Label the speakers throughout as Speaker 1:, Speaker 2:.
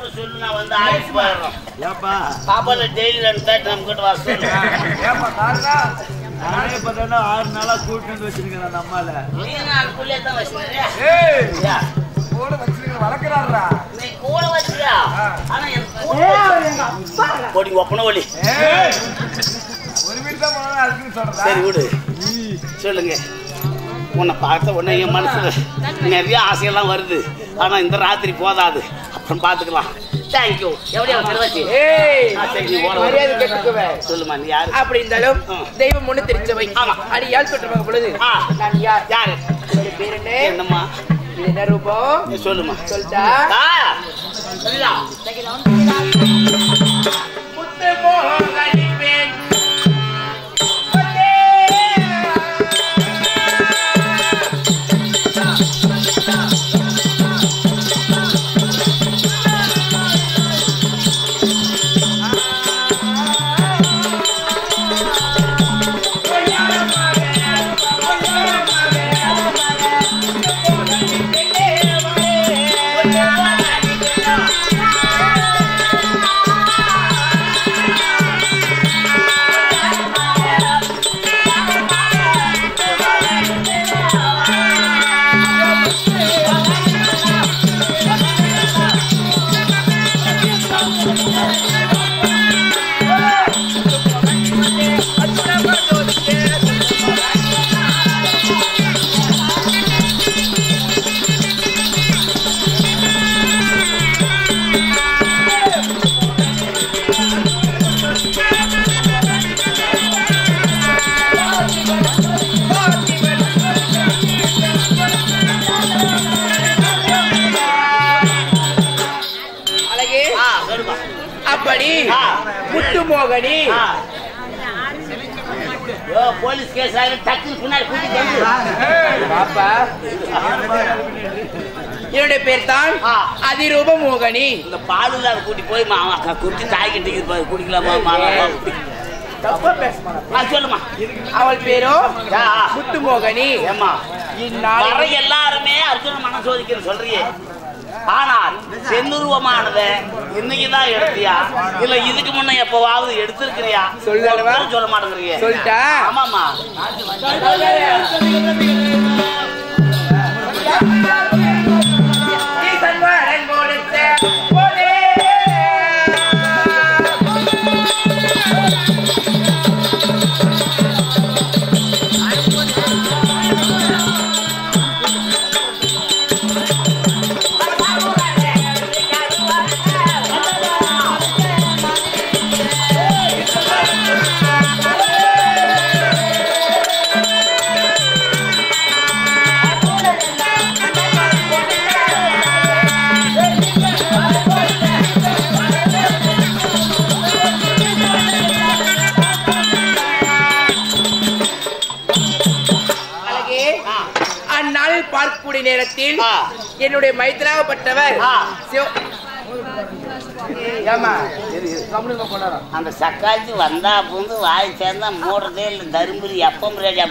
Speaker 1: மட்டும் சொல்லு நான் வந்து ஆஃபீஸ் போயிடுறோம்
Speaker 2: ஏப்பா
Speaker 1: பாப்பால டெய்லி ரெண்டு தேர்ட்டி நம்ம கிட்ட வர சொல்லு
Speaker 2: ஏப்பா காரணம் நானே பார்த்தா ஆறு நாளா கூட்டு வந்து வச்சிருக்கேன் அந்த அம்மால
Speaker 1: நீ நான் புள்ளைய தான் வச்சுக்கிறியா
Speaker 3: ஏய்
Speaker 1: யா.
Speaker 3: கூட வச்சிருக்க வளர்க்கறாரா
Speaker 1: நீ கூட வச்சியா ஆனா எனக்கு கூட போடி ஒப்பன ஒலி
Speaker 3: ஏய் ஒரு வீட்டு தான் போனா அதுக்கு சொல்றதா
Speaker 1: சரி விடு சொல்லுங்க உன்னை பார்த்த உடனே என் மனசுல நிறைய ஆசையெல்லாம் வருது ஆனா இந்த ராத்திரி போதாது அப்புறம் பார்த்துக்கலாம் தேங்க்யூ எப்படியா திருவச்சி
Speaker 4: ஏய்
Speaker 1: ஆ, சரி, நீ ஓட, ஓட.
Speaker 4: மரியாதை கேட்டுக்குவே
Speaker 1: சொல்லுமா நீ யாரு
Speaker 4: அப்படி இருந்தாலும்
Speaker 1: ம்.
Speaker 4: தெய்வம் ஒண்ணு தெரிஞ்சவை
Speaker 1: ஆமா.
Speaker 4: அடியால் சொல்றாங்க பொழுது
Speaker 1: ஆ.
Speaker 4: நான் யார்
Speaker 1: யாரு
Speaker 4: என்னுடைய பேர் என்ன
Speaker 1: என்னம்மா
Speaker 4: இது என்ன ரூபம்
Speaker 1: நீ சொல்லுமா
Speaker 4: சொல்லிட்டா
Speaker 1: ஆ, சரிடா.
Speaker 4: முத்து மோகனி பெண் அழகே
Speaker 1: ஆ, சொல்லுமா
Speaker 4: அப்படி
Speaker 1: ஆ.
Speaker 4: முத்து மோகனி
Speaker 1: ஆ. யோ, போலீஸ் கேஸ் ஆகி டக்குன்னு பின்னாடி கூட்டிட்டு வந்து
Speaker 4: பாப்பா என்னுடைய பேர் தான்
Speaker 1: ஆ.
Speaker 4: அதிரூப மோகனி
Speaker 1: இந்த பாலுல கூட்டி போய் மாமா குட்டி தாய் கிட்ட போய் குடிக்கலாமா மாமா
Speaker 4: தப்பா பேச
Speaker 1: ஆ, சொல்லுமா
Speaker 4: அவள் பேரோ
Speaker 1: ஆ.
Speaker 4: முத்து மோகனி
Speaker 1: ஏம்மா
Speaker 4: இந்நாள்
Speaker 1: வர எல்லாருமே அர்ஜுன மன சோதிக்கிற சொல்றியே ஆனால் செந்துருவமானத இன்னைக்குதான் எடுத்தியா இல்ல இதுக்கு முன்ன எப்பவாவது எடுத்திருக்கிறியா
Speaker 4: சொல்லலவா?
Speaker 1: ஒருத்தரும் சொல்ல மாட்டேங்கிறீங்க
Speaker 4: சொல்லிட்டா?
Speaker 1: ஆமாமா
Speaker 4: ஈசன் வரன் கொடுத்த பொன்னே. அழகே அந்நாளில் பார்க்கக்கூடிய நேரத்தில்
Speaker 1: ஆ.
Speaker 4: என்னுடைய மைத்திராகப்பட்டவர்
Speaker 1: ஆ.
Speaker 4: சிவ- ஏம்மா, கம்முனுங்க போனாரா?
Speaker 1: அந்த சக்காச்சி வந்தா புந்து வாய் சேர்ந்தா மூடுறதே இல்லை தருமபுரி எப்பம் ரேடி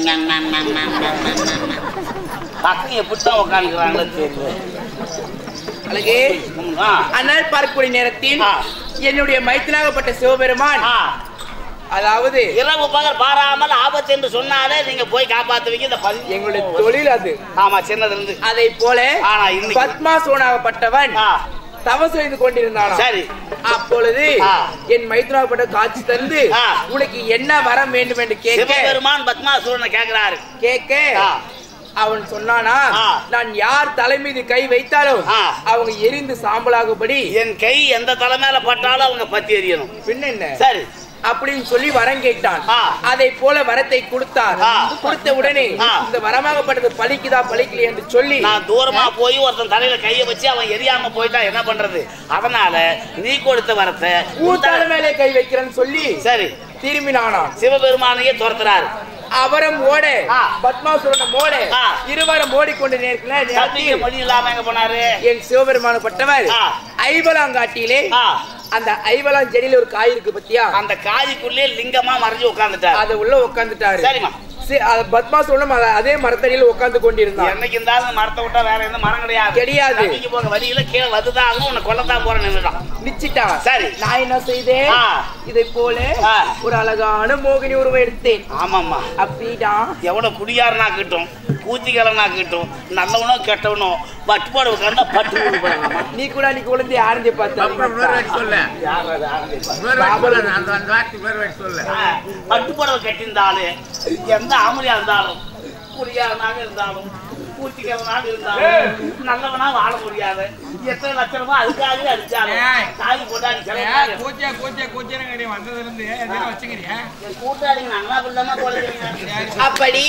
Speaker 1: பக்கம் எப்படித்தான் உட்காந்துக்கிறாங்களோ தெரியல
Speaker 4: அழகே
Speaker 1: ஆ,
Speaker 4: அந்நாள் பார்க்கக்கூடிய நேரத்தில்
Speaker 1: ஆ.
Speaker 4: என்னுடைய மைத்திராகப்பட்ட சிவபெருமான்
Speaker 1: ஆ.
Speaker 4: அதாவது
Speaker 1: இரவு பகல் பாராமல் ஆபத்து என்று சொன்னாலே நீங்க போய் காப்பாத்துவீங்க இந்த பதிவு
Speaker 4: எங்களுடைய தொழில் அது
Speaker 1: ஆமா சின்னதுல இருந்து
Speaker 4: அதை போல
Speaker 1: ஆனா இன்னைக்கு-
Speaker 4: பத்மாசோனாகப்பட்டவன்
Speaker 1: ஆ,
Speaker 4: தவம் செய்து கொண்டிருந்தான்
Speaker 1: சரி
Speaker 4: அப்பொழுது
Speaker 1: ஆ.
Speaker 4: என் மைத்ராகப்பட்ட காட்சி தந்து
Speaker 1: ஆ.
Speaker 4: உனக்கு என்ன வரம் வேண்டும் என்று கேட்க
Speaker 1: சிவபெருமான் பத்மாசுரனை கேக்குறாரு
Speaker 4: கேட்க
Speaker 1: ஆ.
Speaker 4: அவன் சொன்னானா
Speaker 1: ஆ.
Speaker 4: நான் யார் தலை மீது கை வைத்தாலும்
Speaker 1: ஆ.
Speaker 4: அவங்க எரிந்து சாம்பலாகும்படி
Speaker 1: என் கை எந்த தலை மேல பட்டாலும் அவங்க பத்தி எறியணும்
Speaker 4: பின்ன என்ன
Speaker 1: சரி
Speaker 4: அப்படின்னு சொல்லி வரம் கேட்டான்
Speaker 1: ஆ.
Speaker 4: அதை போல வரத்தை கொடுத்தார்
Speaker 1: ஆ.
Speaker 4: கொடுத்த உடனே
Speaker 1: ஆ.
Speaker 4: இந்த வரமாகப்பட்டது பலிக்குதா பலிக்கலையா என்று சொல்லி
Speaker 1: நான் தூரமா போய் ஒருத்தன் தலையில கைய வச்சு அவன் எரியாம போயிட்டா என்ன பண்றது அதனால நீ கொடுத்த வரத்தை
Speaker 4: ஊத்தால மேலே கை வைக்கிறேன்னு சொல்லி
Speaker 1: சரி
Speaker 4: திரும்பினானாம்
Speaker 1: சிவபெருமானையே துரத்துறாரு
Speaker 4: அவரும் ஓட
Speaker 1: ஆ.
Speaker 4: பத்மாசுரனும் ஓட
Speaker 1: ஆ.
Speaker 4: இருவரும் ஓடிக்கொண்டு
Speaker 1: தப்பிக்க
Speaker 4: நேரத்தில்
Speaker 1: மொழி இல்லாம எங்க போனாரு
Speaker 4: என் சிவபெருமானப்பட்டவர்
Speaker 1: ஆ.
Speaker 4: ஐபலாங்காட்டியிலே
Speaker 1: ஆ,
Speaker 4: அந்த ஐபலாங் செடியில ஒரு காய் இருக்கு பத்தியா
Speaker 1: அந்த காய்க்குள்ளே லிங்கமா மறைஞ்சு உட்கார்ந்துட்டாரு
Speaker 4: அத உள்ள உட்காந்துட்டாரு
Speaker 1: சரிம்மா
Speaker 4: சி- அ, பத்மாசுரனும் அத- அதே மரத்தடியில் உட்கார்ந்து கொண்டிருந்தான்
Speaker 1: என்னைக்கு இருந்தாலும் மரத்தை விட்டா வேற எந்த மரம் கிடையாது
Speaker 4: கிடையாது.
Speaker 1: தப்பிக்கு போக வழியில கீழே வந்துதான் ஆகணும் உன்னை கொல்லத்தான் போற நின்றுட்டான்
Speaker 4: நிச்சிட்டான்
Speaker 1: சரி.
Speaker 4: நான் என்ன செய்தேன்
Speaker 1: ஆ.
Speaker 4: இதை போல
Speaker 1: ஆ.
Speaker 4: ஒரு அழகான மோகினி உருவம் எடுத்தேன்
Speaker 1: ஆமாம்மா
Speaker 4: அப்படிதான்
Speaker 1: எவ்வளவு குடியாரனா கிட்டும் கூத்திக்கலனா கிட்டும் நல்லவனோ கெட்டவனோ பட்டு போட கண்டா பட்டு போடு போறாங்கம்மா.
Speaker 4: நீ கூட அன்னைக்கு குழந்தை ஆரஞ்சு
Speaker 3: அப்புறம் இன்னொரு
Speaker 4: பார்த்த
Speaker 3: வாட்டி சொல்லு
Speaker 1: யார் அது ஆரம்பிப்பா?
Speaker 3: இன்னொரு வாட்டி சொல்லு அந்த அந்த வாட்டி இன்னொரு வாட்டி சொல்லு
Speaker 1: ஆ, பட்டு புடவை கட்டியிருந்தாலும் எந்த ஆம்பளையா இருந்தாலும் குடியாரனாக இருந்தாலும் கூத்திக்கிறவனாக இருந்தாலும் நல்லவனா வாழ முடியாது எத்தனை லட்சம் ரூபாய் அதுக்காகவே அடிச்சாலும்
Speaker 3: ஏய்.
Speaker 1: தாய் கொண்டாடி செலவு
Speaker 3: கூச்சா கூச்சா கூச்சா கிடையாது வந்ததுல இருந்து எதுவும் வச்சுக்கிறியா
Speaker 1: என் கூட்டாளிங்க நல்லா பிள்ளைமா குழந்தைங்க
Speaker 4: அப்படி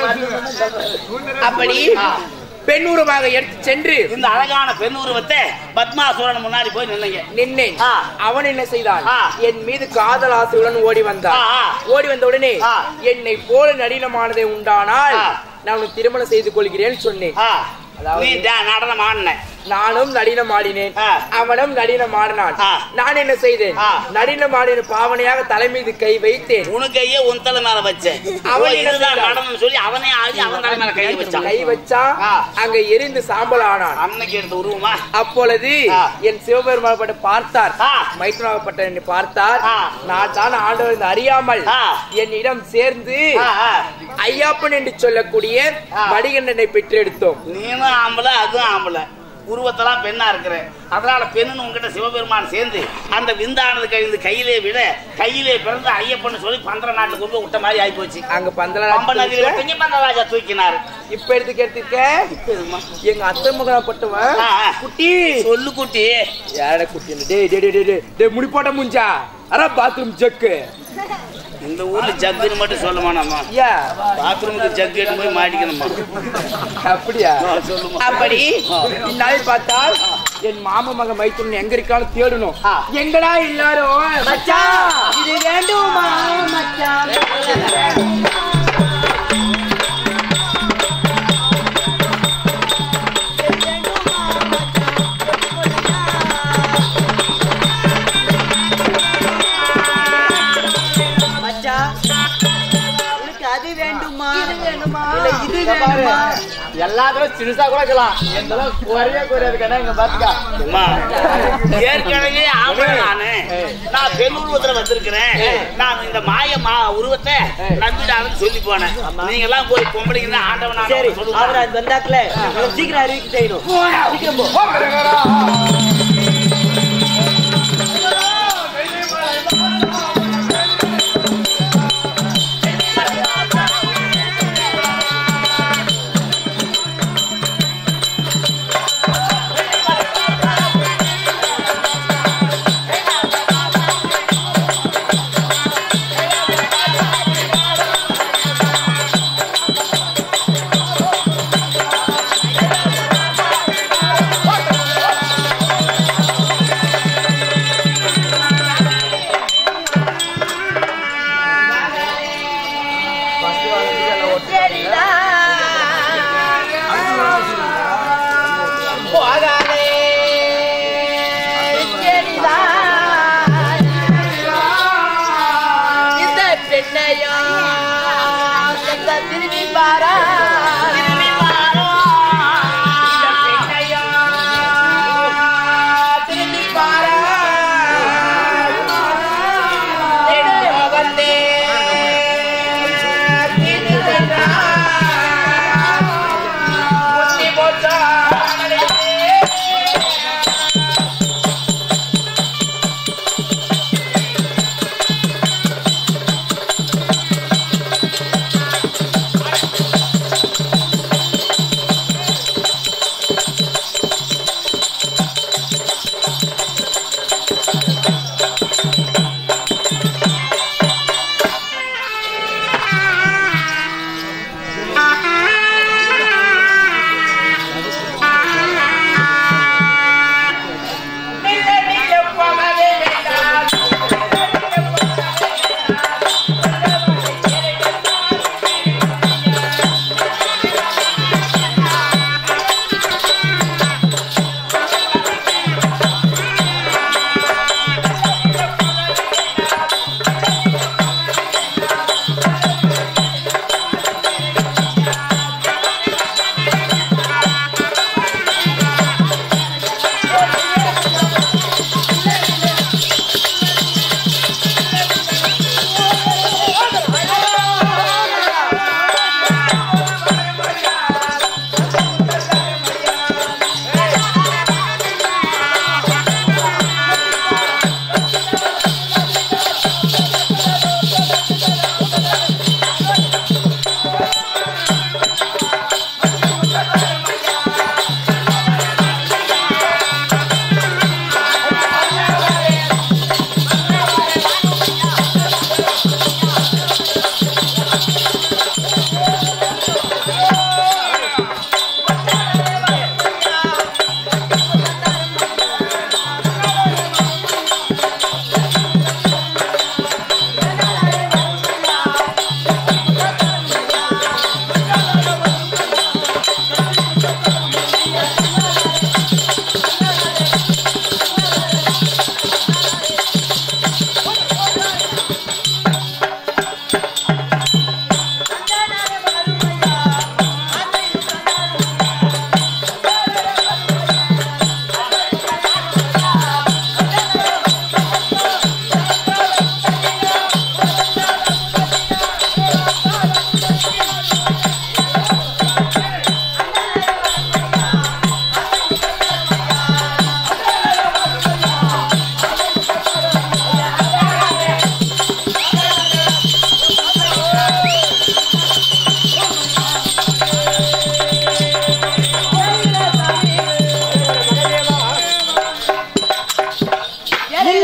Speaker 4: அப்படி பெண் உருவமாக எடுத்து சென்று
Speaker 1: இந்த அழகான பெண் உருவத்தை பத்மாசுரன் முன்னாடி போய் நின்னுங்க
Speaker 4: நின்னேன்
Speaker 1: ஆ.
Speaker 4: அவன் என்ன செய்தான்
Speaker 1: ஆ.
Speaker 4: என் மீது காதல் ஆசையுடன் ஓடி வந்தான்
Speaker 1: ஆ, ஆ.
Speaker 4: ஓடி வந்த உடனே
Speaker 1: ஆ.
Speaker 4: என்னை போல நடினமானதை உண்டானால்
Speaker 1: ஆ.
Speaker 4: நான் உனக்கு திருமணம் செய்து கொள்கிறேன் சொன்னேன்
Speaker 1: ஆ,
Speaker 4: அதாவது-
Speaker 1: நீ டா- நடனம் ஆடின
Speaker 4: நானும் நடினம் ஆடினேன்
Speaker 1: ஆ.
Speaker 4: அவனும் நடினம் ஆடினான்
Speaker 1: ஆ.
Speaker 4: நான் என்ன செய்தேன்
Speaker 1: ஆ.
Speaker 4: நடினம் ஆடின பாவனையாக தலை மீது கை வைத்தேன்
Speaker 1: உனக்கையே உன் தலை மேல வச்சேன்
Speaker 4: அவன்
Speaker 1: அவன்
Speaker 4: என்ன
Speaker 1: இதுதான்
Speaker 4: செய்தான்?
Speaker 1: நடனம் சொல்லி அவனே ஆடி அவன் தலை மேல கை வச்சான்
Speaker 4: கை வச்சா
Speaker 1: ஆ.
Speaker 4: அங்க எரிந்து சாம்பல் ஆனான்
Speaker 1: அன்னைக்கு எடுத்த உருவமா
Speaker 4: அப்பொழுது
Speaker 1: ஆ.
Speaker 4: என் சிவபெருமானப்பட்ட பார்த்தார்
Speaker 1: ஆ.
Speaker 4: மைத்ராகப்பட்ட என்னை பார்த்தார்
Speaker 1: ஆ.
Speaker 4: நான் தான் ஆண்டவர் என்று அறியாமல்
Speaker 1: ஆ.
Speaker 4: என்னிடம் சேர்ந்து
Speaker 1: ஆ, ஆ.
Speaker 4: ஐயாப்பன் என்று சொல்லக்கூடிய
Speaker 1: ஆ.
Speaker 4: வடிகண்டனை பெற்றெடுத்தோம்
Speaker 1: நீனும் ஆம்பளை அதுவும் ஆம்பளை உருவத்தெல்லாம் பெண்ணா இருக்கிற அதனால பெண்ணுன்னு உங்ககிட்ட சிவபெருமான் சேர்ந்து அந்த விந்தானது கழிந்து கையிலே விட கையிலே பிறந்த ஐயப்பன்னு சொல்லி பந்தர நாட்டுக்கு கொண்டு போய் விட்ட மாதிரி ஆகி போச்சு
Speaker 4: அங்க
Speaker 1: பம்ப நதியில
Speaker 4: பந்தல
Speaker 1: விட்டீங்க பந்தராஜா தூக்கினாரு
Speaker 4: இப்ப எடுத்துக்க எடுத்துக்க எங்க அத்தை மகனப்பட்டவன்
Speaker 1: ஆ, ஆ.
Speaker 4: குட்டி
Speaker 1: சொல்லு குட்டி
Speaker 4: யாரட குட்டி டேய் டேய் டேய் டேய் டேய் முடி போட்ட முஞ்சா அரா பாத்ரூம் ஜக்கு
Speaker 1: இந்த ஊர்ல ஜக்குன்னு மட்டும் சொல்லுமா நம்ம
Speaker 4: யா
Speaker 1: பாத்ரூமுக்கு ஜக்கு எடுத்து போய் மாட்டிக்கணுமா
Speaker 4: அப்படியா
Speaker 1: ஆ, சொல்லுமா
Speaker 4: அப்படி
Speaker 1: ஆ.
Speaker 4: இந்நாள் பார்த்தால் என் மாமா மக மைத்துனன் எங்க இருக்காலும் தேடணும்
Speaker 1: ஆ.
Speaker 4: எங்கடா எல்லாரும் மச்சான் இது வேண்டுமா மச்சான் எல்லாத்துக்கும் சிறுசா கூட இருக்கலாம் எந்தளவு குறைய குறையாது கடை இங்க பாத்துக்கா
Speaker 1: அம்மா, ஏற்கனவே ஆம்பளை நானு நான் பெண் உருவத்துல வந்திருக்கிறேன் நான் இந்த மாய மா உருவத்தை நம்பிடாதுன்னு சொல்லி போனேன் நீங்க எல்லாம் போய் பொம்பளைங்க தான் ஆண்டவன்
Speaker 5: சரி
Speaker 1: சொல்லுங்க
Speaker 5: அவர் அது வந்தாக்குல சீக்கிரம் அறிவிக்க செய்யணும் சீக்கிரம் போ
Speaker 4: போகாதே இந்த பெண்ணையா இந்த திரும்பி பாரா திரும்பி பாரா இந்த பெண்ணையா திரும்பி பாரா தேடி வந்தே திருவென்றா முத்தி போச்சா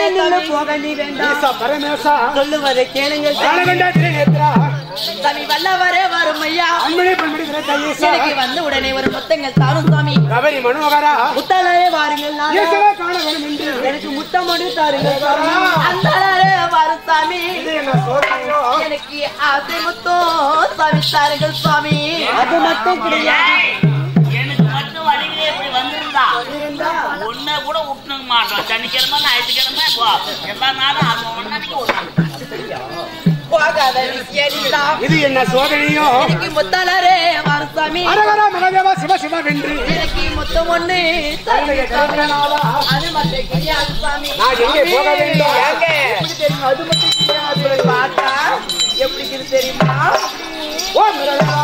Speaker 5: நில்லு நில்லு போக நீ வேண்டாம்
Speaker 4: ஈசா பரமேசா
Speaker 5: சொல்லுவதை கேளுங்கள் சாமி.
Speaker 4: காலகண்டா திரிநேத்ரா
Speaker 5: சாமி வல்லவரே வரும் ஐயா
Speaker 4: அன்பனே பண்படி திரட்ட ஈசா
Speaker 5: எனக்கு வந்து உடனே ஒரு முத்தங்கள் தாரும் சாமி
Speaker 4: கபரி மனோகரா
Speaker 5: முத்தாலே வாருங்கள் நாளே.
Speaker 4: ஈசரா காண வேண்டும் என்று
Speaker 5: எனக்கு முத்தமொழி தாருங்கள் சாமி அந்த நாளே வரும் சாமி
Speaker 4: இது என்ன சோதனையோ
Speaker 5: எனக்கு ஆசை முத்தம் சாமி தாருங்கள் சுவாமி அது மட்டும் கிடையாது
Speaker 1: எனக்கு மட்டும் வழியிலே இப்படி வந்திருந்தா ஒன்ன கூட விட்டுனுக்க மாட்டோம் சனிக்கிழமை ஞாயிற்றுக்கிழமை போ எல்லா நாளும் அது ஒன்னானிக்கு ஒரு நாள்
Speaker 5: போகாத விஷயம்
Speaker 4: இது என்ன சோதனையோ
Speaker 5: எனக்கு முத்தாலே வரும் சாமி
Speaker 4: அரகரா மகதேவா சிவ சிவ வென்று
Speaker 5: எனக்கு முத்தம் ஒண்ணு தாருங்கள் சாமி. அது மட்டும் கிடையாது சாமி
Speaker 4: நான் எங்கே போக வேண்டும் ஏங்க
Speaker 5: எப்படி தெரியும் அது மட்டும் கிடையாது பார்த்தா எப்படி இருக்குது தெரியுமா
Speaker 4: ஓ மிரளா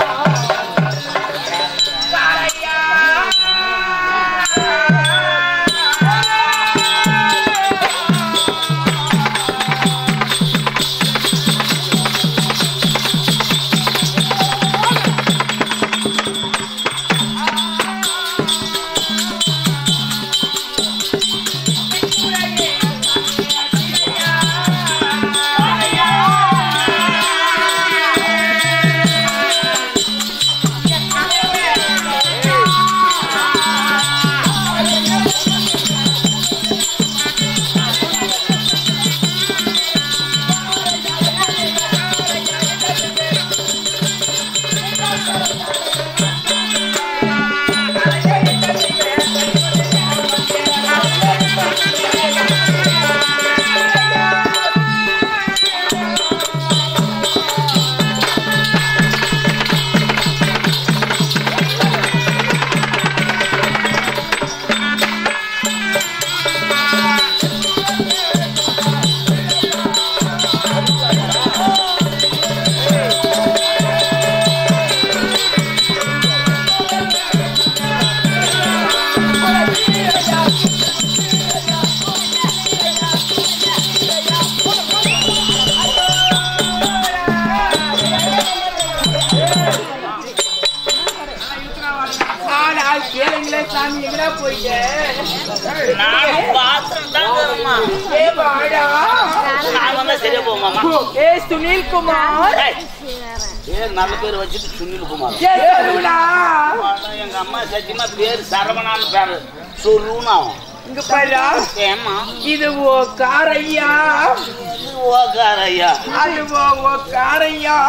Speaker 4: ஆனால் கேளுங்களே சாமி எங்கடா போயிட்ட
Speaker 1: நானும் பாத்திரம் தான் தருமா
Speaker 5: ஏ வாடா
Speaker 1: நான் வந்தா சரியா போமாமா
Speaker 5: ஏ சுனில் குமார்
Speaker 1: பேர் நல்ல பேர் வச்சுட்டு சுனில் குமார்
Speaker 5: ஏ சொல்லுடா
Speaker 1: ஆனா எங்க அம்மா சத்தியமா பேர் சரவணான்னு பேரு சொல்லுன்னு அவன்
Speaker 5: இங்க பாருடா
Speaker 1: ஏமா
Speaker 5: இது ஓ காரையா
Speaker 1: ஓகாரையா
Speaker 5: அது ஓ ஓ காரையா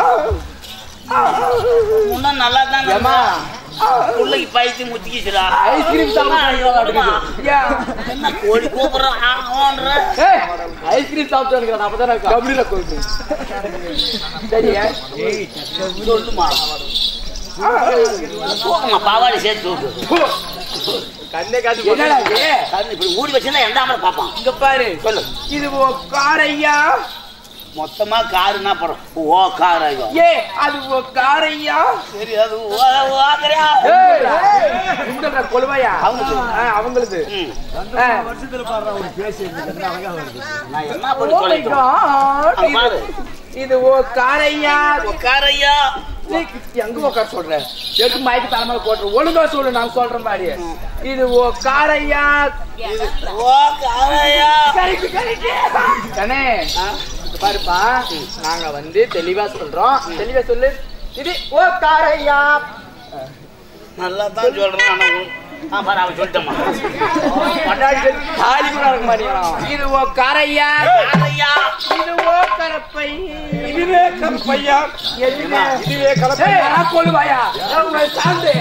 Speaker 1: முன்ன நல்லா தான்
Speaker 4: ஏம்மா,
Speaker 1: பிள்ளைக்கு பைத்தி முத்திக்கிச்சுடா
Speaker 4: ஐஸ்கிரீம் சாப்பிட்டு
Speaker 5: யா
Speaker 1: என்ன கோழி கூப்பிடுறான் ஆன்ற
Speaker 4: ஏய், ஐஸ்கிரீம் சாப்பிட்டு வந்துக்கிறேன் அப்பதான் நான் கபடியில கொண்டு சரியா
Speaker 1: சொல்லுமா போங்கம்மா பாவாடி சேர்த்து விட்டு
Speaker 4: கண்ணே காத்து என்னடா இது?
Speaker 1: கண்ணு இப்படி மூடி வச்சிருந்தா எந்த ஆமலை பார்ப்பான்
Speaker 5: இங்க பாரு
Speaker 1: சொல்லு
Speaker 5: இது ஓ காரையா
Speaker 1: மொத்தமா காருன்னா அப்புறம் ஓ காரையா
Speaker 5: ஏ அது ஓ காரையா
Speaker 1: சரி அது ஓ ஓகரையா
Speaker 4: ஏய், உங்கள்டா கொழுவையா
Speaker 1: அவங்களுக்கு.
Speaker 4: ஆ, அவங்களுது
Speaker 1: ம்.
Speaker 4: ஆ.
Speaker 2: வருஷத்துல பாடுற ஒரு பேசி அழகா வருது
Speaker 1: நான் என்ன
Speaker 5: Oh
Speaker 1: பண்ணி
Speaker 5: my
Speaker 1: தொலைக்கிறோம்
Speaker 5: God.
Speaker 1: அங்க பாரு.
Speaker 5: இது- இது ஓ காரையா
Speaker 1: காரையா
Speaker 4: நீ எங்க உட்கார சொல்ற எடுத்து மயக்கு தலைமையில போட்டுரு ஒழுங்கா சொல்லு நான் சொல்ற மாதிரி
Speaker 5: இது ஓ காரையா
Speaker 1: ஓ காரையா
Speaker 5: கரெக்ட் கரெக்ட்
Speaker 4: கண்ணே இங்க பாருப்பா நாங்க வந்து தெளிவா சொல்றோம் தெளிவா சொல்லு இது ஓ காரையா
Speaker 1: நல்லா தான் சொல்றேன் ஆனா உன்- ஆ பாரு அவன் சொல்லிட்டமா
Speaker 4: பட்டாடி தாலி கூட இருக்க மாட்டேங்கிறான்
Speaker 5: இது ஓ காரையா
Speaker 1: காரையா
Speaker 5: இது ஓ கரப்பை
Speaker 4: இதுவே கலப்பையா
Speaker 5: எதுவுமே
Speaker 4: இதுவே கலப்பையா
Speaker 5: கொள்வாயா சாந்து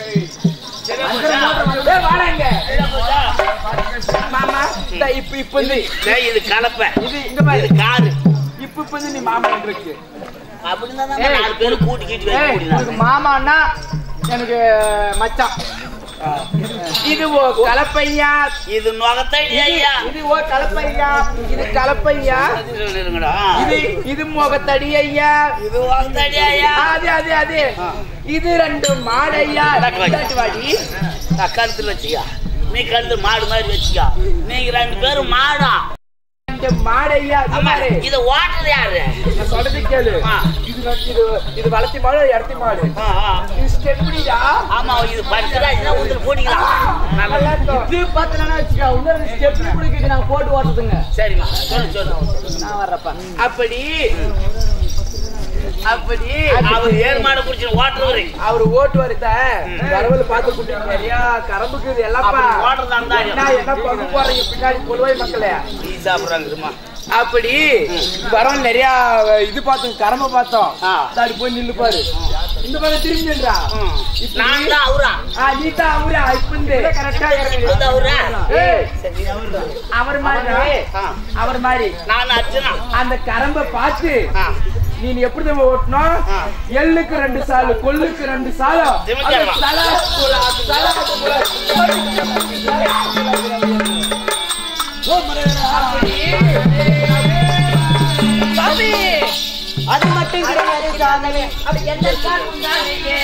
Speaker 5: வாடாங்க மாமா இந்த இப்ப இப்ப வந்து
Speaker 1: டேய், இது கலப்பை
Speaker 5: இது இங்க பாரு
Speaker 1: இது காரு
Speaker 5: இப்ப இப்ப வந்து நீ மாமா இருக்கு
Speaker 1: அப்படின்னா தான்
Speaker 5: ஏய்,
Speaker 1: நாலு பேர் கூட்டிக்கிட்டு வைக்க
Speaker 4: ஏய்,
Speaker 1: முடியல
Speaker 4: உனக்கு மாமான்னா எனக்கு மச்சான்
Speaker 5: இது ஓ கலப்பையா
Speaker 1: இது நுகத்தடி ஐயா
Speaker 5: இது ஓ கலப்பையா இது கலப்பையா
Speaker 1: இருங்கடா
Speaker 5: இது இது முகத்தடி ஐயா
Speaker 1: இது நுகத்தடி ஐயா
Speaker 5: அது அது அது இது ரெண்டு மாடையா
Speaker 1: தட்டு வை.
Speaker 5: தட்டு வாடி
Speaker 1: நான் கழுத்துல வச்சுக்கா நீ கழுத்து மாடு மாதிரி வச்சுக்கா நீங்க ரெண்டு பேரும் மாடா
Speaker 4: ஓட்ட மாடு ஐயா இந்த
Speaker 1: ஆமா
Speaker 4: மாடு.
Speaker 1: இத ஓட்டுறது யாரு
Speaker 4: நான் சொல்றது கேளு
Speaker 1: ஆ.
Speaker 4: இது வந்து- இது இது வளர்த்தி மாடு இடத்தி மாடு
Speaker 1: ஆ, ஆ.
Speaker 4: இது ஸ்டெப்னிடா
Speaker 1: ஆமா இது படுத்துட்டா உங்களை போட்டிக்கலாம்
Speaker 4: நல்லா இருக்கும்
Speaker 5: இது பார்த்தனா வச்சுக்கோ இன்னொரு ஸ்டெப் பிடிக்குது நான் போட்டு ஓட்டுறதுங்க
Speaker 1: சரிம்மா சொல்லு சொல்லு
Speaker 5: நான் வர்றப்ப
Speaker 4: அப்படி அப்படி
Speaker 1: அவர் ஏழு மாடு குடிச்சு ஓட்டுறவரு
Speaker 4: அவர் ஓட்டுவாரு வரவல பார்த்து குட்டி நிறைய கரம்புக்கு இது எல்லாப்பா
Speaker 1: அப்படி ஓட்டுறதா இருந்தா
Speaker 4: என்ன என்ன பண்ண போறீங்க பின்னாடி பொதுவாய் மக்களே
Speaker 1: டீ சாப்பிடுறாங்கம்மா
Speaker 4: அப்படி வரம் நிறைய இது பார்த்தோம் கரம்ப பார்த்தோம்
Speaker 1: ஆ.
Speaker 4: தாடி போய் நில்லு பாரு இந்த பக்கம் திரும்பி நின்றா
Speaker 1: நான் தான் அவரா
Speaker 4: ஆ நீ தான் அவரா இப்ப இந்த கரெக்டா
Speaker 1: அது அவரா
Speaker 4: ஏய்
Speaker 1: சரி அவரு
Speaker 4: அவர் மாதிரி
Speaker 1: ஆ.
Speaker 4: அவர் மாதிரி
Speaker 1: நான் அர்ச்சனா
Speaker 4: அந்த கரம்ப பார்த்து
Speaker 1: ஆ.
Speaker 4: நீ எப்படி தான் ஓட்டணும்
Speaker 1: ஆ.
Speaker 4: எள்ளுக்கு ரெண்டு சாலு கொள்ளுக்கு ரெண்டு சாலம்
Speaker 1: திமிங்கலமா.
Speaker 4: அது சலா, குலா, சலா, குலா. அப்படி. சாமி,
Speaker 5: அது மட்டும் கிடையாது சாமி
Speaker 4: அது என்ன காரணம் தானே?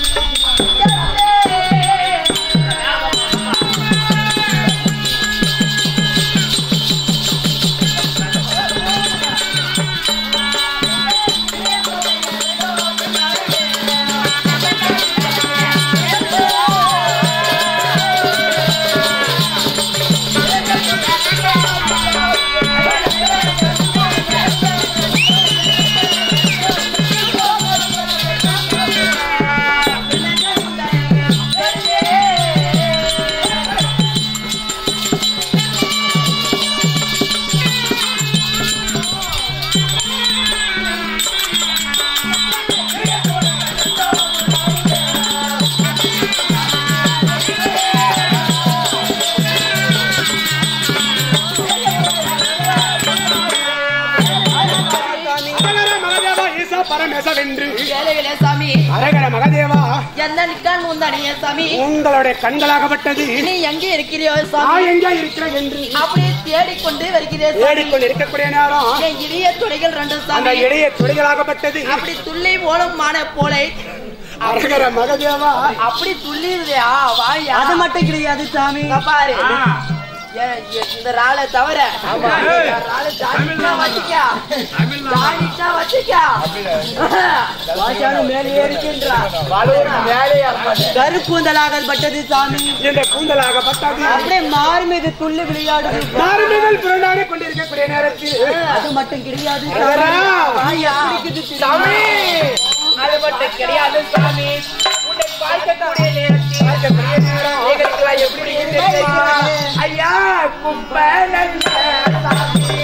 Speaker 2: அரகர மகதேவா ஈசா பரமேசவென்று
Speaker 5: வேலைகளே சாமி
Speaker 2: அரகர மகதேவா
Speaker 5: என்ன நிக்கான் உந்தானிய சாமி
Speaker 2: உங்களுடைய கண்களாகப்பட்டது
Speaker 5: நீ எங்கே இருக்கிறியோ
Speaker 2: நான்
Speaker 5: சாமி
Speaker 2: எங்கே இருக்கிறேன் என்று
Speaker 5: அப்படியே தேடிக்கொண்டு வருகிறேன் சாமி
Speaker 2: தேடிக்கொண்டு இருக்கக்கூடிய நேரம்
Speaker 5: என் இளைய துடைகள் ரெண்டு
Speaker 2: அந்த
Speaker 5: சாமி
Speaker 2: இடைய துறைகளாகப்பட்டது
Speaker 5: அப்படி துள்ளி ஓடும் மான போலை
Speaker 2: அரகர மகதேவா
Speaker 4: அப்படி துள்ளிடுதா வாயா
Speaker 5: அது மட்டும் கிடையாது சாமி
Speaker 4: இங்க பாரு ஏ, ஏ, இந்த ராளை தவிர இந்த ராளை தாண்டிட்டா வச்சுக்க தாண்டிட்டா வச்சுக்க
Speaker 5: வாசாலும் மேலே இருக்கின்றா
Speaker 4: வேலையா
Speaker 5: கருக்கூந்தலாகப்பட்டது சாமி
Speaker 2: இந்த கூந்தலாகப்பட்டது
Speaker 5: அப்படியே மாறு மீது துள்ளி விளையாடுது
Speaker 2: மாறுமிகள் புரண்டாடி கொண்டிருக்கக்கூடிய நேரத்தில்
Speaker 5: அது மட்டும் கிடையாது
Speaker 2: அரகரா.
Speaker 5: வாயா
Speaker 4: சாமி அது மட்டும் கிடையாது சாமி உன்னை பார்க்கக்கூடிய நேரத்தில் எங்களுக்கெல்லாம் எப்படி இருக்கு தெரியுமா? ஐயா குப்பை நல்ல சாமி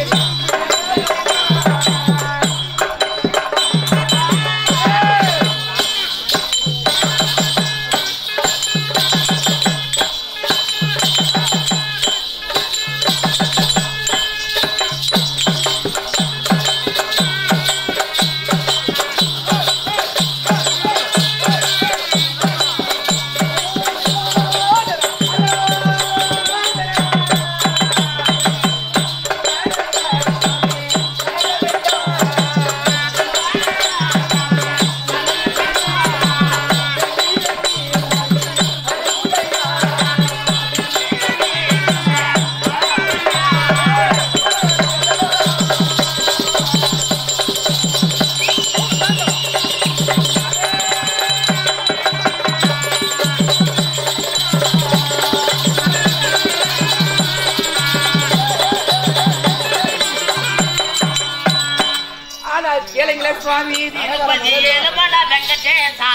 Speaker 4: ஆனா கேளுங்களே சுவாமி
Speaker 1: திருப்பதி எலுமல வெங்கடேசா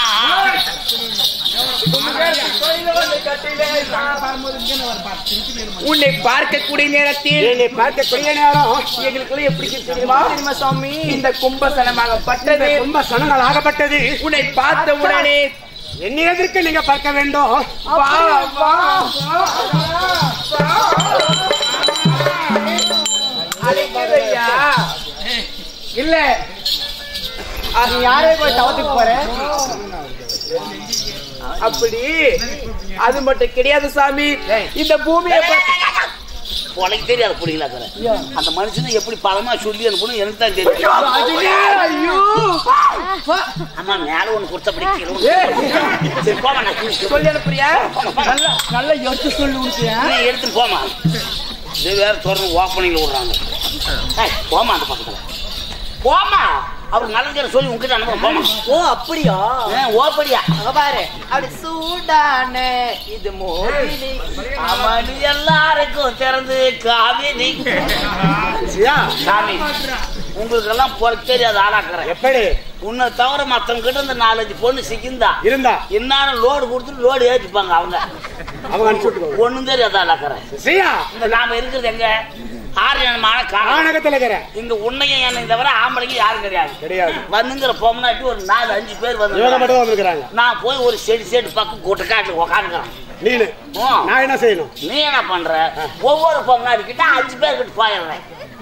Speaker 4: உன்னை பார்க்கக்கூடிய நேரத்தில்
Speaker 2: என்னை பார்க்கக்கூடிய நேரம்
Speaker 4: எங்களுக்கு எப்படி இருக்கு தெரியுமா தெரியுமா சாமி இந்த கும்பசனமாகப்பட்டது
Speaker 2: ரொம்ப சனங்கள் ஆகப்பட்டது
Speaker 4: உன்னை பார்த்த உடனே
Speaker 2: என்னை எதற்கு நீங்க பார்க்க வேண்டும்
Speaker 4: வா வா அழைக்குதையா இல்ல
Speaker 5: அது யாரே போய் தவத்துக்கு போறேன்
Speaker 4: அப்படி அது மட்டும் கிடையாது சாமி இந்த பூமியை பத்தி-
Speaker 1: உனக்கு தெரியாது புரியல அந்த மனுஷனை எப்படி பழமா சொல்லி அனுப்பணும் எனக்கு தான் தெரியும்
Speaker 4: ஐயோ
Speaker 1: ஆமா மேல ஒண்ணு கொடுத்தபடி கீழே ஒண்ணு கொடுத்தபடி. சரி போமா நான் கீழே
Speaker 4: சொல்லி அனுப்புறியா
Speaker 5: நல்லா நல்லா எடுத்து சொல்லி கொடுத்தேன்
Speaker 1: நீ எடுத்துட்டு போமா இது வேற திறந்து ஓப்பனிங்ல விடுறாங்க ஏய், போம்மா அந்த பக்கத்துல போம்மா அவர் நல்லது சொல்லி உங்ககிட்ட அனுப்ப போமா
Speaker 4: ஓ அப்படியா
Speaker 1: ஓப்படியா
Speaker 4: அங்க பாரு அப்படி சூடான இது மோகினி
Speaker 1: அவனு எல்லாருக்கும் திறந்து காவிரி சாமி உங்களுக்கு எல்லாம் பொறுக்க தெரியாது ஆளாக்குறேன்
Speaker 2: எப்படி
Speaker 1: உன்னை தவிர மத்தவங்க கிட்ட இந்த நாலஞ்சு பொண்ணு சிக்கிந்தா
Speaker 2: இருந்தா
Speaker 1: என்னாலும் லோடு கொடுத்துட்டு லோடு ஏற்றிப்பாங்க அவங்க
Speaker 2: அவங்க அனுப்பிச்சு
Speaker 1: ஒண்ணும் தெரியாது ஆளாக்குறேன்
Speaker 2: சரியா
Speaker 1: இந்த நாம இருக்கிறது எங்க ஆரியமான காரணம்
Speaker 2: ஆனகத்துல இருக்கிற
Speaker 1: இங்க உன்னையும் என்னை தவிர ஆம்பளைங்க யாரும் கிடையாது
Speaker 2: கிடையாது
Speaker 1: வந்துங்கிற பொம்னாட்டி ஒரு நாலு அஞ்சு பேர்
Speaker 2: இவங்க
Speaker 1: வந்து
Speaker 2: மட்டும் வந்திருக்கிறாங்க
Speaker 1: நான் போய் ஒரு செடி செடி பக்கம் கூட்டக்காட்டில் உக்காந்துக்கிறேன்
Speaker 2: நீனு
Speaker 1: ஓ.
Speaker 2: நான் என்ன செய்யணும்
Speaker 1: நீ என்ன பண்ற ஒவ்வொரு பொம்னாடி கிட்ட அஞ்சு பேர் கிட்ட போயிடுறேன்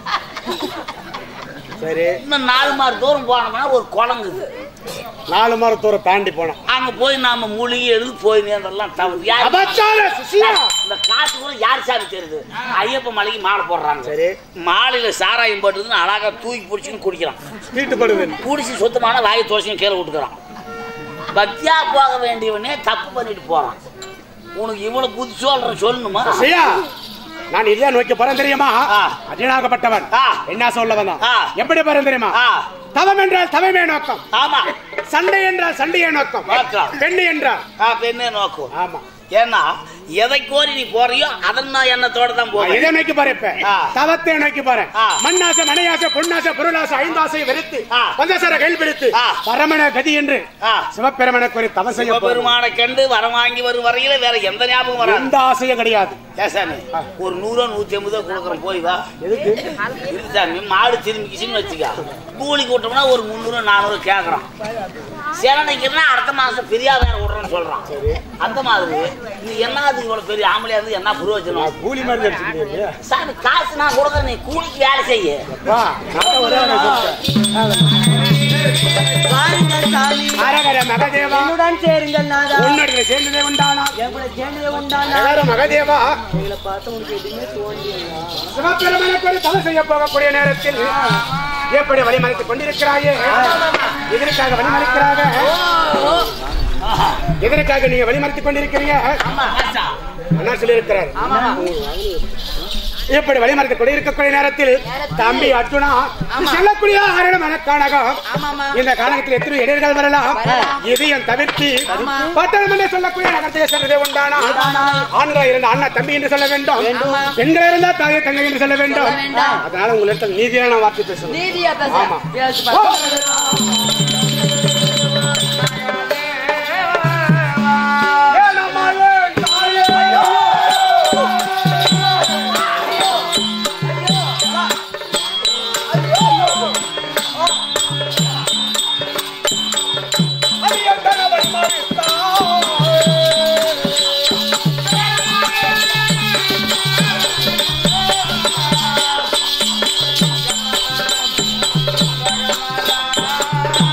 Speaker 2: சரி
Speaker 1: இன்னும் நாலு மாறு தூரம் போனோம்னா ஒரு குளங்குது
Speaker 2: நாலு மரம் தூரம் தாண்டி போனோம்
Speaker 1: அங்க போய் நாம மூலிகை எழுது போய் நேர்ந்தெல்லாம் தவறு யார்
Speaker 2: அபச்சார சுசியா
Speaker 1: இந்த காத்து கூட யார் சாமி தெரியுது ஐயப்ப மலைக்கு மாலை போடுறாங்க
Speaker 2: சரி
Speaker 1: மாலையில சாராயம் போட்டுதுன்னு அழகா தூக்கி பிடிச்சின்னு குடிக்கிறான்
Speaker 2: வீட்டு படுது
Speaker 1: குடிச்சு சுத்தமான வாயை தோசையும் கீழே விட்டுக்கிறான் பக்தியா போக வேண்டியவனே தப்பு பண்ணிட்டு போறான் உனக்கு இவ்வளவு புத்தி சொல்ற சொல்லணுமா
Speaker 2: சுசியா நான் இதை நோக்கி போறேன் தெரியுமா
Speaker 1: ஆ.
Speaker 2: அஜனாகப்பட்டவன்
Speaker 1: ஆ.
Speaker 2: என்ன சொல்ல வந்தான்
Speaker 1: ஆ.
Speaker 2: எப்படி போறேன் தெரியுமா
Speaker 1: ஆ,
Speaker 2: தவம் என்றால் தவமே நோக்கம்
Speaker 1: ஆமா
Speaker 2: சண்டை என்றால் சண்டையே நோக்கம்
Speaker 1: நோக்கம்.
Speaker 2: பெண்ணு என்றால்
Speaker 1: ஆ, பெண்ணே நோக்கும்
Speaker 2: ஆமா
Speaker 1: ஏன்னா எதை கோரி நீ போறியோ அதன் நான் எண்ணத்தோட தான்
Speaker 2: நான்
Speaker 1: போவேன்
Speaker 2: இதை நோக்கி போறேன் இப்ப
Speaker 1: ஆ.
Speaker 2: தவத்தை நோக்கி போறேன்
Speaker 1: ஆ.
Speaker 2: மண்ணாசை மனையாசை பொன்னாசை பொருளாசை ஐந்தாசை வெறுத்து
Speaker 1: ஆ.
Speaker 2: பஞ்சசர கைப்பிடித்து
Speaker 1: ஆ.
Speaker 2: பரமண கதி என்று
Speaker 1: ஆ.
Speaker 2: சிவபெருமனை கோரி தவம் செய்ய போறேன்
Speaker 1: பெருமான கண்டு வரம் வாங்கி வரும் வரையில வேற எந்த ஞாபகம் வராது
Speaker 2: எந்த ஆசையும் கிடையாது
Speaker 1: ஏசாமி ஒரு நூறோ நூத்தி ஐம்பதோ கொடுக்குறோம் போய் வா
Speaker 2: எதுக்கு
Speaker 1: இருக்கு சாமி மாடு திரும்பிக்கிச்சுன்னு வச்சுக்க கூலி கூட்டம்னா ஒரு முந்நூறு நானூறு கேட்கறான் சேலனைக்குன்னா அடுத்த மாசம் பிரியா வேற விடுறேன்னு சொல்றான் அந்த மாதிரி நீ என்ன அது இவ்வளவு பெரிய ஆம்பளையா இருந்து என்ன பிரயோஜனம்
Speaker 2: கூலி மருந்து அடிச்சுக்கிறீங்க
Speaker 1: சாமி காசு நான் கொடுக்குறேன் நீ கூலிக்கு வேலை செய்ய
Speaker 2: வா நான் ஒரே ஒரு சொல்லிட்டேன்.
Speaker 4: பாருங்கள் சாமி
Speaker 2: அரகர மகதேவா
Speaker 4: என்னுடன் சேருங்கள் நாதா
Speaker 2: உன்னோட சேர்ந்ததே உண்டானா
Speaker 4: என் கூட சேர்ந்ததே உண்டானா
Speaker 2: அரகர மகதேவா
Speaker 4: உங்களை பார்த்து உனக்கு எதுவுமே தோன்றியா
Speaker 2: சிவபெருமனை கோரி தவம் செய்ய போகக்கூடிய நேரத்தில் எப்படி வழிமறைத்துக் கொண்டிருக்கிறாயே எதற்காக வழிமறைக்கிறாக எதற்காக நீங்க வழிமறைத்துக் கொண்டிருக்கிறீங்க அண்ணா சொல்லியிருக்கிறார் இப்படி வழிமறைத்துக் கொண்டிருக்கக்கூடிய நேரத்தில் தம்பி அர்ஜுனா செல்லக்கூடிய ஆரணம் எனக்கானகம் இந்த காலகத்தில் எத்தனை இடையர்கள் வரலாம் இதையும் தவிர்த்து பட்டணம் என்று சொல்லக்கூடிய நகரத்தை சென்றதே உண்டானா ஆண்கள் இருந்த அண்ணா தம்பி என்று சொல்ல வேண்டும் பெண்கள் இருந்தா தாயை தங்கை என்று சொல்ல வேண்டும் அதனால உங்களிடத்தில் நீதியான வார்த்தை பேசணும்
Speaker 4: நீதியா
Speaker 2: ஆமா.
Speaker 4: பேச
Speaker 2: ஓ!
Speaker 3: ஆ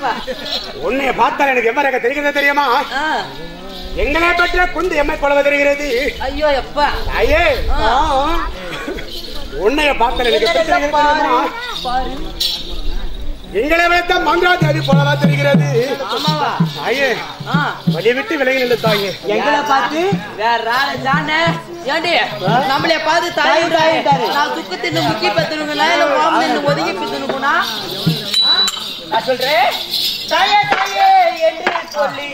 Speaker 4: என்னப்பா
Speaker 2: உன்னைய பார்த்தால் எனக்கு எவ்வளவு தெரிகிறது தெரியுமா
Speaker 4: ஆ,
Speaker 2: எங்களை பற்றிய குந்து எம்மை போலவே தெரிகிறது
Speaker 4: ஐயோ எப்பா
Speaker 2: ஐயே உன்னைய பார்த்தால் எனக்கு எப்படி தெரிகிறது தெரியுமா
Speaker 4: பாரு
Speaker 2: எங்களை வைத்த மங்களாதேவி போலவா தெரிகிறது
Speaker 4: ஆமாவா
Speaker 2: ஐயே
Speaker 4: ஆ
Speaker 2: வழி விட்டு விலகி நின்று தாயே
Speaker 4: எங்களை பார்த்து வேற ஆளை ஜானே ஏண்டி நம்மளே பார்த்து தாயிட்டாரு நான் துக்கு தின்னு முக்கி பத்துனுங்களா இல்ல பாம்பு தின்னு ஒதுங்கி பித்துனுக்குனா நான் சொல்றேன் தாயே தாயே என்று சொல்லி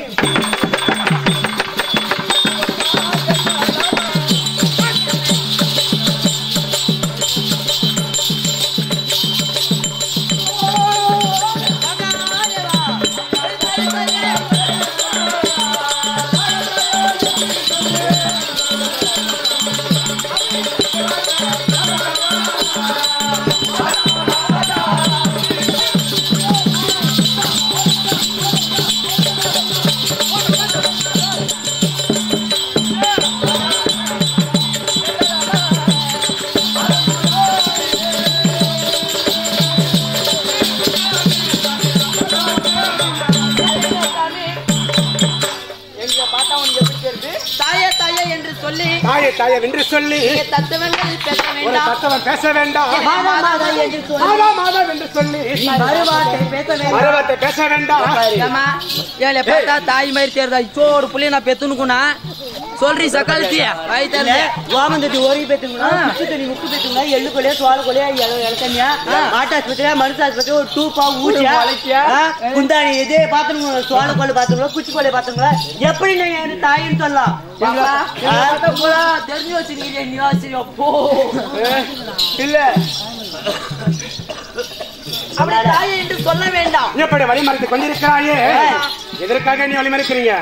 Speaker 4: எங்க பார்த்தா உனக்கு எப்படி தெரியுது தாயே தாயே என்று சொல்லி
Speaker 2: தாயே தாயே என்று சொல்லி
Speaker 4: நீங்க தத்துவங்கள் பேச
Speaker 2: ஒரு
Speaker 4: வேண்டாம்
Speaker 2: தத்துவம் பேச வேண்டாம்
Speaker 4: மாதா மாதா என்று சொல்லி
Speaker 2: மாதா மாதா என்று சொல்லி
Speaker 4: மறுவார்த்தை பேச வேண்டாம்
Speaker 2: மரவத்தை பேச வேண்டாம்
Speaker 4: ஏமா ஏழை பார்த்தா தாய் மாதிரி தெரியுதா இப்போ ஒரு புள்ளைய நான் பெத்துனுக்குனா சொல்றி சக்காலத்தி வாய் தரல
Speaker 5: வாமந்தட்டி ஓரி பேத்துங்களா உப்பு தண்ணி உப்பு பேத்துங்களா எள்ளு கொலையா சோள கொலையா இலக்கண்ணியா மாட்டாஸ்பத்திரியா மனுஷ ஆஸ்பத்திரி ஒரு டூப்பா ஊட்டியா
Speaker 4: வளைச்சியா?
Speaker 5: குந்தாணி இதே பாத்துருங்க சோள கொலை பாத்துங்களா குச்சி கொலை பாத்துங்களா எப்படி நீங்க வந்து தாயின்னு சொல்லலாம்
Speaker 4: பாப்பா, என்னை பார்த்தா பூரா தெரிஞ்சு வச்சிருக்கீங்க நீ ஆச்சரியம் அப்போ
Speaker 2: இல்ல
Speaker 4: அப்படி தாயை என்று சொல்ல வேண்டாம்
Speaker 2: எப்படி வழிமறைத்து கொண்டிருக்கிறாயே எதற்காக நீ வழிமறைக்கிறீங்க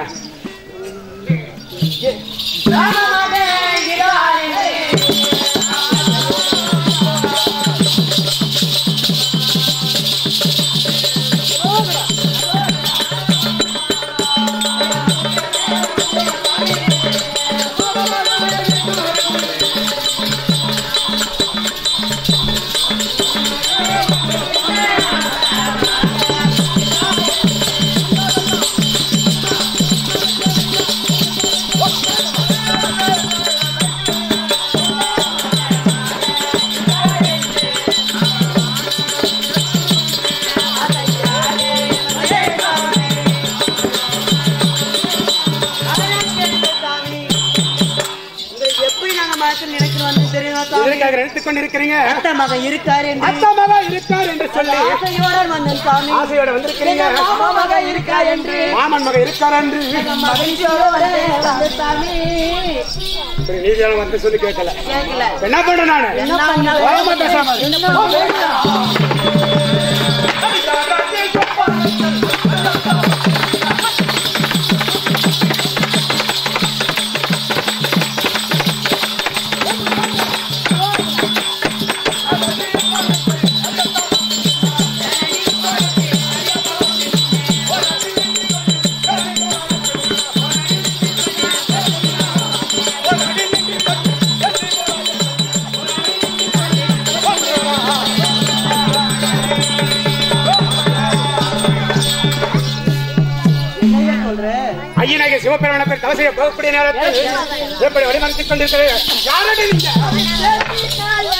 Speaker 5: உங்களுக்கு எப்படி நாங்க மனசில் நினைக்கிறோம் வந்து தெரியுமா சாமி?
Speaker 2: எதற்காக நினைத்துக் கொண்டிருக்கிறீங்க
Speaker 5: அத்தை மகன் இருக்காரு என்று
Speaker 2: அத்தா மகா இருக்கார் என்று சொல்லி
Speaker 5: ஆசையோட வந்தேன் சாமி
Speaker 2: ஆசையோட வந்திருக்கிறீங்க
Speaker 4: மாமா மக இருக்கா என்று
Speaker 2: மாமன் மகன் இருக்கார் என்று
Speaker 4: மகிழ்ச்சியோட வந்தேன் வந்த சாமி
Speaker 2: சரி, நீதியாளர் வந்து சொல்லி கேட்கல
Speaker 4: கேட்கல
Speaker 2: என்ன பண்ற நானு
Speaker 4: என்ன பண்ண
Speaker 2: ஓரமா பேசாம இரு. ஐயனாகிய சிவபெருமான பேர் தவசையை போகக்கூடிய நேரத்தில் எப்படி வழிமறைத்துக் கொண்டிருக்கிறீர்கள் யாரடி நீங்க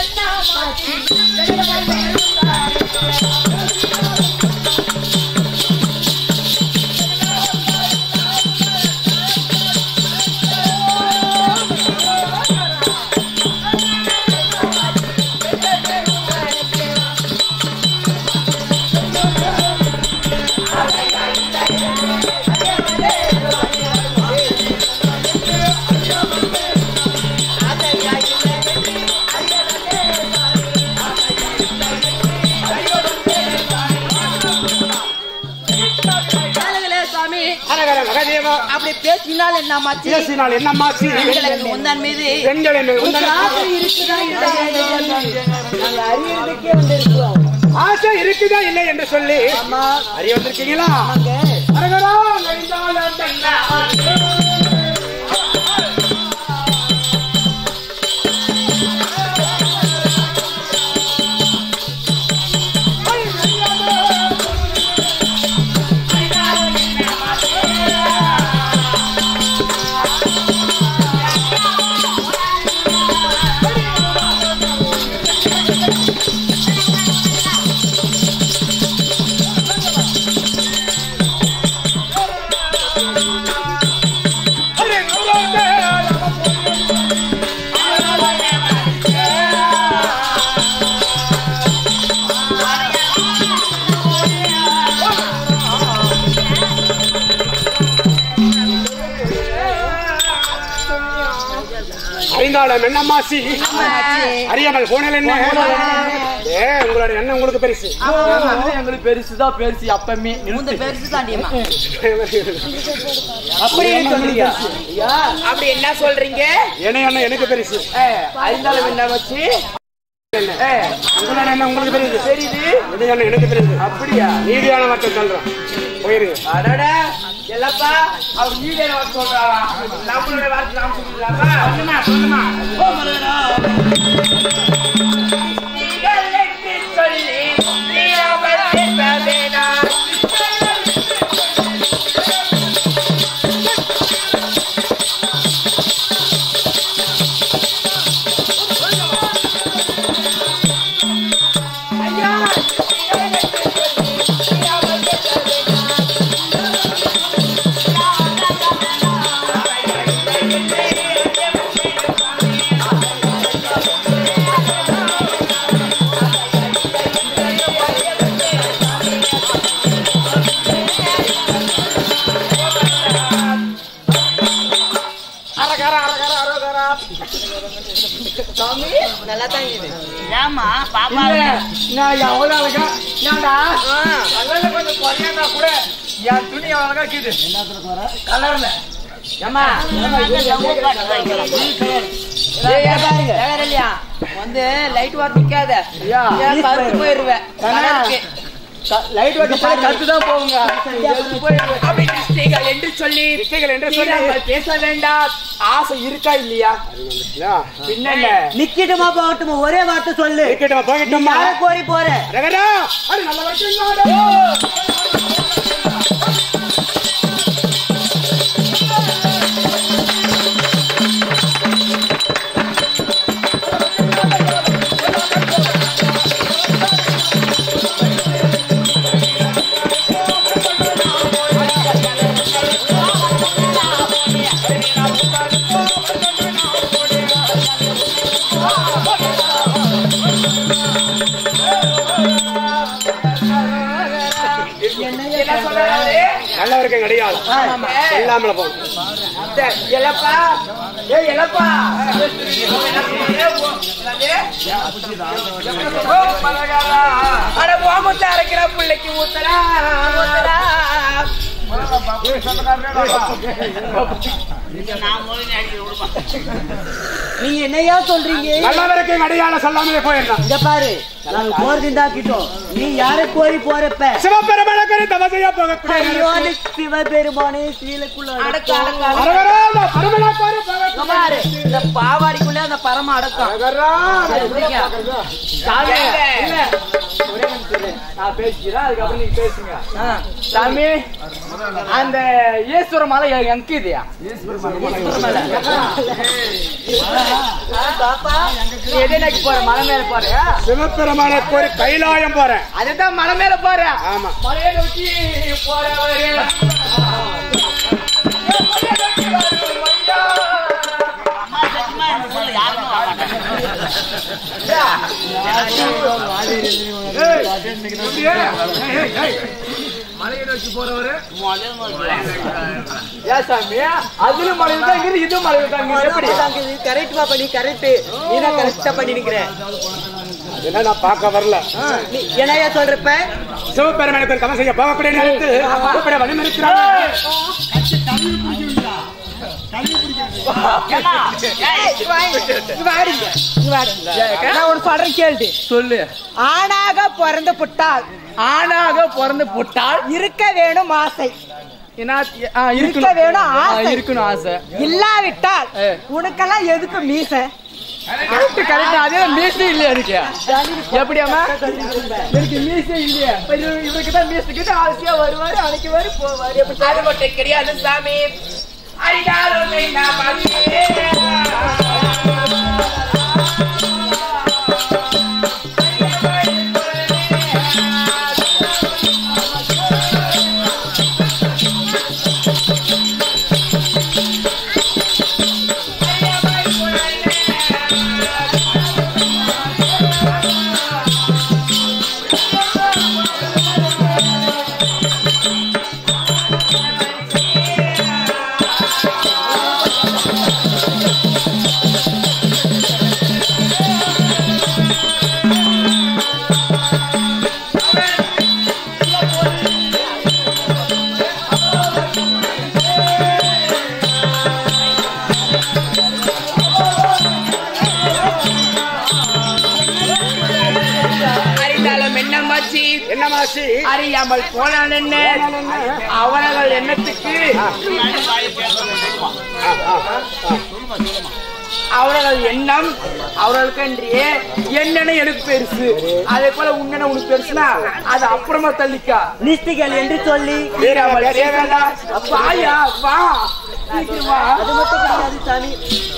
Speaker 4: கேளுங்களே சாமி
Speaker 2: அரகர மகதேவா
Speaker 4: அப்படி பேசினால் என்ன மாச்சு
Speaker 2: பேசினால் என்னம்மாச்சு
Speaker 4: எங்களுக்கு உந்தன் மீது
Speaker 2: பெண்கள் என்ன உந்தன்
Speaker 4: ஆசை இருக்குதா இல்லையா?
Speaker 5: நாங்க அறியறதுக்கே வந்திருக்கிறோம்
Speaker 2: ஆசை இருக்குதா இல்லை என்று சொல்லி அறிய வந்திருக்கீங்களா அரகரா நெய்தால தன்னா. அங்காளம் என்னம்மாசி அறியாமல் போனல் என்ன ஏ உங்களோட எண்ணம் உங்களுக்கு பெருசு
Speaker 3: எங்களுக்கு பெருசுதான் பெருசு அப்பமே
Speaker 4: இந்த பெருசு தாண்டியம்மா
Speaker 3: அப்படி சொல்றீங்க
Speaker 4: அப்படி என்ன சொல்றீங்க
Speaker 2: என்ன எண்ணம் எனக்கு பெருசு
Speaker 3: ஐந்தாலும் என்ன வச்சு
Speaker 2: உங்களோட எண்ணம் உங்களுக்கு பெருசு
Speaker 3: தெரியுது
Speaker 2: இது எண்ணம் எனக்கு பெருசு
Speaker 3: அப்படியா
Speaker 2: நீதியான வார்த்தை சொல்றேன் போயிருங்க
Speaker 3: அடட எல்லாப்பா அவர் நீங்க வார்த்தை சொல்றாரா நம்மளுடைய வார்த்தை நாம சொல்லிடலாமா சொல்லுமா சொல்லுமா ஓ மலரா சொல்லி நீராமல் பேசவேனா
Speaker 4: நல்லா தான் இது
Speaker 1: ஏமா பாப்பா
Speaker 3: நான் எவ்வளவு அழகா ஏன்டா கலர்ல கொஞ்சம் குறையாண்டா கூட என் துணி அழகா இருக்குது கலர்ல ஏமா
Speaker 4: இல்லையா வந்து லைட் வார் நிக்காத
Speaker 3: ஐயா.
Speaker 4: ஏன் கருத்து போயிருவேன் கலருக்கு.
Speaker 3: லைட் வட்டி கருத்து தான் போகுங்க அப்படி கிறிஸ்டிகள் என்று சொல்லி
Speaker 2: கிறிஸ்டிகள் என்று சொல்லி.
Speaker 3: நீராமல் பேச வேண்டாம் ஆசை இருக்கா இல்லையா பின்ன
Speaker 5: நிக்கட்டுமா போகட்டுமா ஒரே வார்த்தை சொல்லு
Speaker 2: இருக்கட்டுமா போகட்டுமா
Speaker 5: யாரை கோரி போற
Speaker 2: ரகடா அது நல்ல வச்சுங்க
Speaker 3: என்ன சொல்றாரு
Speaker 2: நல்லவருக்கு கிடையாது இல்லாமல போகணும்
Speaker 3: எலப்பா ஏ எலப்பா அட ஓமத்தை அரைக்கிற பிள்ளைக்கு ஊத்தலா ஊத்தலா
Speaker 1: நான் மொழி அடிக்கிற விடுமா
Speaker 5: நீங்க என்னையா சொல்றீங்க
Speaker 2: நல்லவருக்கு அடையாளம் சொல்லாமலே போயிடலாம்
Speaker 5: இங்க பாரு நாங்க போறது தாக்கிட்டோம் நீ யாரை கோரி போறப்ப
Speaker 2: சிவபெருமனுக்கு தமசையா போகக்கூடிய
Speaker 5: ஐயோனு சிவபெருமானே ஸ்ரீலக்குள்ள
Speaker 4: அடக்கு அடக்கு அடக்கு.
Speaker 2: அரகரா, இந்த பரமனாக்காரி போகக்கூடிய
Speaker 4: இங்க பாரு இந்த பாவாடிக்குள்ள அந்த பரம அடக்கம்
Speaker 2: அரகரா.
Speaker 4: அது பிடிக்கும்.
Speaker 3: சாமி இல்ல ஒரே நிமிஷம் இரு. நான் பேசிக்கிறேன் அதுக்கப்புறம் நீங்க பேசுங்க சாமி அந்த ஈஸ்வர மலை எங்க இதுயா
Speaker 4: பாப்பா
Speaker 3: நீ எதனைக்கு போற மலை மேல போறியா
Speaker 2: சிவபெருமான கோரி கைலாயம் போறேன்
Speaker 3: அதுதான் மலை மேல போற
Speaker 2: ஆமா
Speaker 3: மலையை நோக்கி போறவரு
Speaker 1: அம்மா சத்தியமா எனக்கு சொல்ல யாருமே வர மாட்டாங்க
Speaker 3: மலையை நோக்கி போறவரு
Speaker 1: முதல் முதல்ல
Speaker 3: ஏன் சாமி அதுல மலை தான் இருக்குது இது மலை தான் இருக்குது. எப்படி
Speaker 5: கரெக்ட் பாப்பா நீ கரெக்ட் நீ தான் கரெக்டா பண்ணி நிக்கிற
Speaker 2: அதெல்லாம் நான் பார்க்க வரல
Speaker 5: நீ என்னையா சொல்றப்ப
Speaker 2: சிவபெருமனுக்கு தம செய்ய போகக்கூடிய நேரத்து அப்படி வழிமறிக்கிறாங்க
Speaker 1: ஏன்னா, ஏய்,
Speaker 3: நான் ஒரு சொல்றேன் கேள்வி சொல்லு
Speaker 5: ஆணாக பிறந்து புட்டால்
Speaker 3: ஆணாக பிறந்து புட்டால்
Speaker 5: இருக்க வேணும் ஆசை
Speaker 3: என்ன ஆ,
Speaker 5: இருக்க
Speaker 3: இருக்கணும்
Speaker 5: வேணும்
Speaker 3: ஆ,
Speaker 5: ஆசை
Speaker 3: இருக்கணும் ஆசை
Speaker 5: இல்லாவிட்டால்
Speaker 3: ஏ.
Speaker 5: உனக்கெல்லாம் எதுக்கு மீசை
Speaker 3: கரெக்ட் கரெக்ட் அதே மீசை இல்லையா எனக்கு எப்படியாமா எனக்கு மீசை இல்லையா இவரு- இவருக்கு தான் மீசை கிட்ட ஆசையா வருவாரு அன்னைக்கு வரு போவாரு எப்படி அது மட்டும் கிடையாது சாமி அடிக்காலும்
Speaker 2: என்ன மாசி
Speaker 3: அறியாமல் போனால் என்ன அவர்கள் எண்ணத்துக்கு
Speaker 1: முன்னாடி வாயை பேசணும் சொல்லுவான்
Speaker 3: அவர்கள் எண்ணம் அவர்களுக்கு என்னென்ன எனக்கு பெருசு அதே போல உன்னென்ன உனக்கு பெருசுனா அது அப்புறமா தள்ளிக்கா
Speaker 5: நிஸ்திகள் என்று சொல்லி
Speaker 3: வீராமல் பேச வேண்டாம் வாயா வா சீக்கிரம் வா
Speaker 5: அது மட்டும் கிடையாது சாமி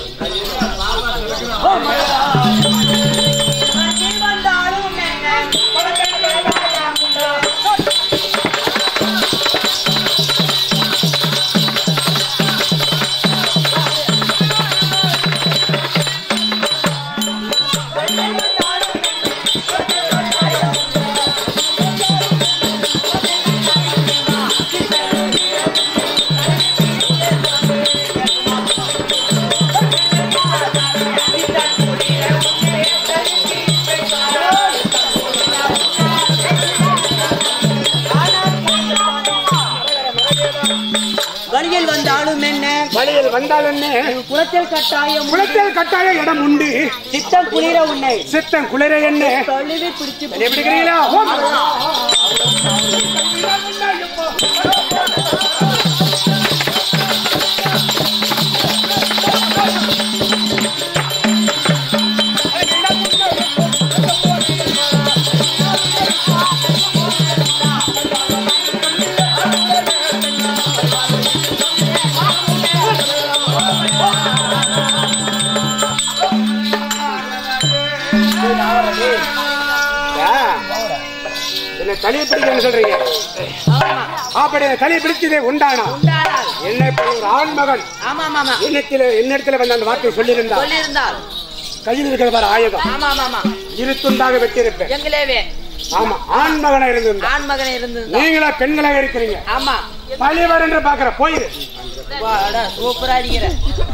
Speaker 5: வழியில் வந்தாலும் என்ன
Speaker 2: வழியில் வந்தால் என்ன
Speaker 5: குளத்தில் கட்டாயம்
Speaker 2: குளத்தில் கட்டாய இடம் உண்டு
Speaker 5: சித்தம் குளிர உன்னை
Speaker 2: சித்தம் குளிர என்ன
Speaker 5: தொழிலை பிடிச்சு
Speaker 2: எப்படிக்கிறீங்களா என்ன தலையை பிடிக்கன்னு சொல்றீங்க அப்படி தலையை பிடிச்சதே உண்டானா என்ன இப்ப ஒரு ஆண் மகன்
Speaker 4: ஆமா ஆமா
Speaker 2: என்னிடத்துல என்னிடத்துல வந்து அந்த வார்த்தையை சொல்லியிருந்தா
Speaker 4: சொல்லியிருந்தால்
Speaker 2: கையில் இருக்கிற பாரு ஆயுதம்
Speaker 4: ஆமா ஆமா ஆமா
Speaker 2: இரு துண்டாக வெட்டியிருப்பேன்
Speaker 4: எங்களேவே
Speaker 2: ஆமா ஆண் மகனா இருந்திருந்தா
Speaker 4: ஆண் மகன் இருந்திருந்தா
Speaker 2: நீங்களா பெண்களாக இருக்கிறீங்க
Speaker 4: ஆமா
Speaker 2: பழிவர் என்று பாக்குற போயிரு
Speaker 4: வாடா, சூப்பரா அடிக்கிற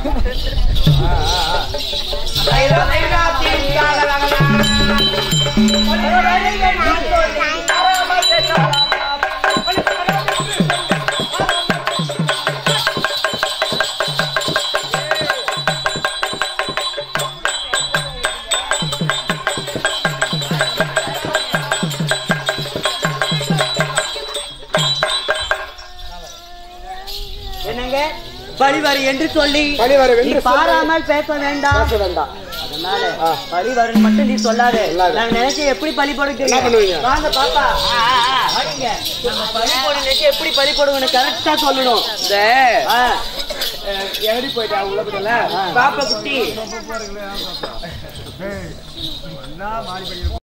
Speaker 5: என்னங்க பழிவரு என்று சொல்லி
Speaker 2: பழிவரு
Speaker 5: நீ
Speaker 2: என்று சொல்லி-
Speaker 5: பாராமல் பேச வேண்டாம்
Speaker 2: பேச வேண்டாம்
Speaker 5: அதனால பழிவருன்னு மட்டும் நீ சொல்லாதே நாங்க நினைச்சு எப்படி பழி போடுங்க
Speaker 2: என்ன பண்ணுவீங்க?
Speaker 5: வாங்க பாப்பா வாடிங்க. நம்ம பழி போடு நினைச்சு எப்படி பழி போடுவோம்னு கரெக்டா சொல்லணும்
Speaker 3: இந்த
Speaker 5: ஆ,
Speaker 3: அஹ், எப்படி போயிட்டா உள்ள போயிட்டல பாப்பா குட்டி